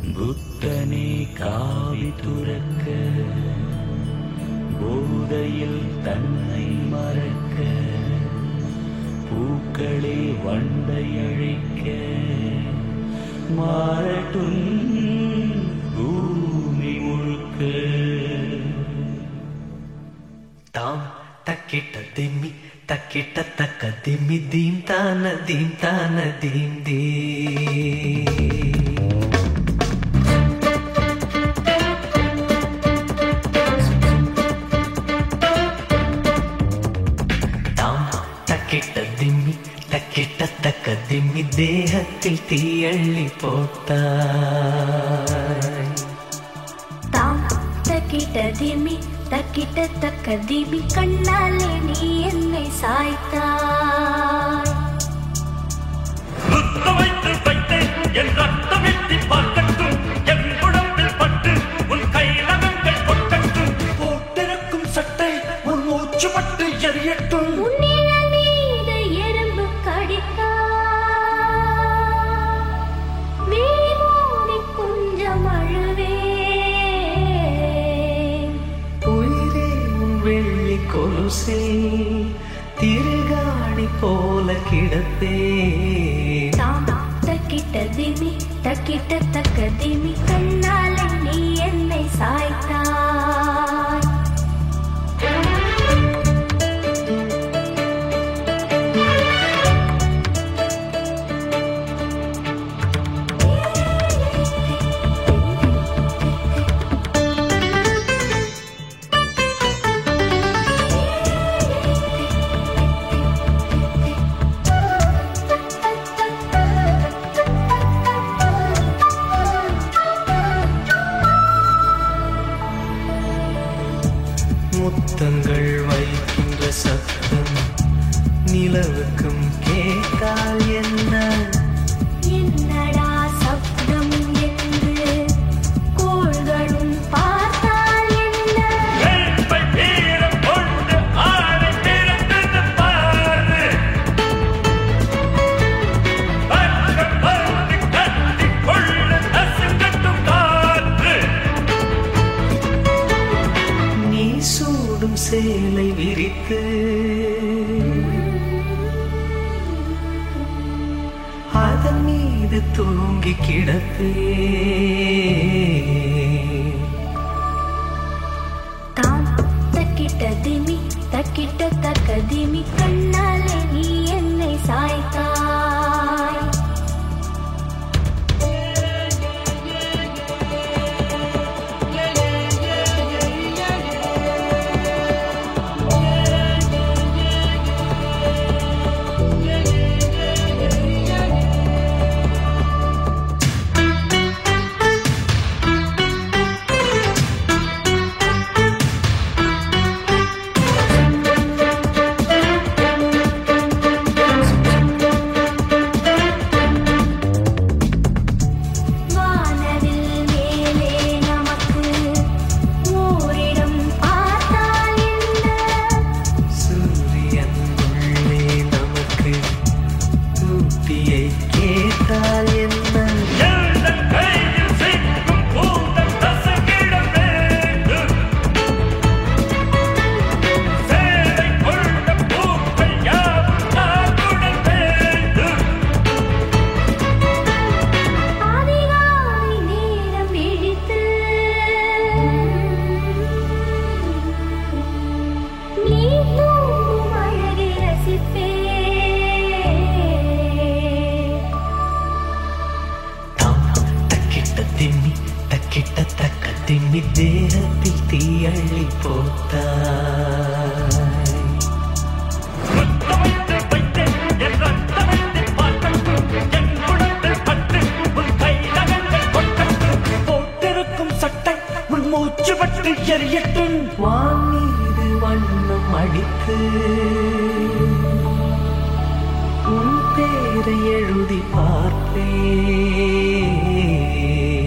புத்தனே காவி துறக்க போதையில் தன்னை மறக்க பூக்களே வண்டை அழைக்க மாறட்டும் பூமி முழுக்க தாம் தக்கிட்ட திம்மி தக்கிட்ட தக்க திம்மி தீம் தான தீம் தான தீம் தீ தாம் தக்கிட்ட திம்மி தக்கிட்ட தக்க திம்மி தேகத்தில் தீயள்ளி போட்டாய் தாம் தக்கிட்ட திமி தக்கிட்ட தக்க திமி கண்ணாலே நீ என்னை சாய்த்தாய் முத்த வைத்து வைத்தேன் என் ரத்தம் எட்டி பார்க்கட்டும் என் உடம்பில் பட்டு உன் கைரகங்கள் கொட்டட்டும் போட்டிருக்கும் சட்டை உன் மூச்சு பட்டு எரியட்டும் உன்னிழல் மீது எறும்பு கடித்தா வீமூடி கொஞ்சம் அழுவே உயிரே உன் வெள்ளி கொலுசே திருகாணி போல கிடப்பே தாம் தக்கிட்ட திமி தக்கிட்ட தக்க திமி கண்ணாலே நீ என்னை சாய்த்தாய் முத்தங்கள் வைக்கின்ற சத்தம் நிலவுக்கும் கேட்டால் என்ன என்னடா சப்தம் என்று கோள்களும் பார்த்தால் என்ன வேட்பை வீரம் கொண்டு ஆடை திறந்தது பாரு பக்கம் வந்து கட்டி கொள்ள நசுங்கட்டும் காற்று நீ சூடும் சேலை விரித்து அதன் மீது தூங்கி கிடப்பே தாம் தக்கிட்ட திமி தக்கிட்ட தக்க திமி கண்ணாலே நீ என்னை சாய்த்தாய் வானவில் மேலே நமக்கு ஓரிடம் பார்த்தால் என்ன சூரியன் உள்ளே நமக்கு தூட்டியை கேட்டால் என்ன எந்தன் கையில் சிக்கும் பூந்தம் நசுங்கிட வேண்டும் சேலை கொண்ட பூக்கள் யாவும் நாட்டுடன் வேண்டும் அதிகாலை நேரம் விழித்து நீ தூங்கும் அழகை ரசிப்பேன் தாம் தக்கிட்ட திம்மி தக்கிட்ட தக்க திம்மி தேகத்தில் தீயள்ளி போத்தாய் முத்தமிட்டு வைத்தேன் என் ரத்தமிட்டு பார்க்கட்டும் என் உடம்பில் பட்டு உன் கைரகங்கள் கொட்டட்டும் போட்டிருக்கும் சட்டை உன் மூச்சு பட்டு எரியட்டும் வான் மீது வண்ணம் அடித்து உன் பேரை எழுதி பார்ப்பேன்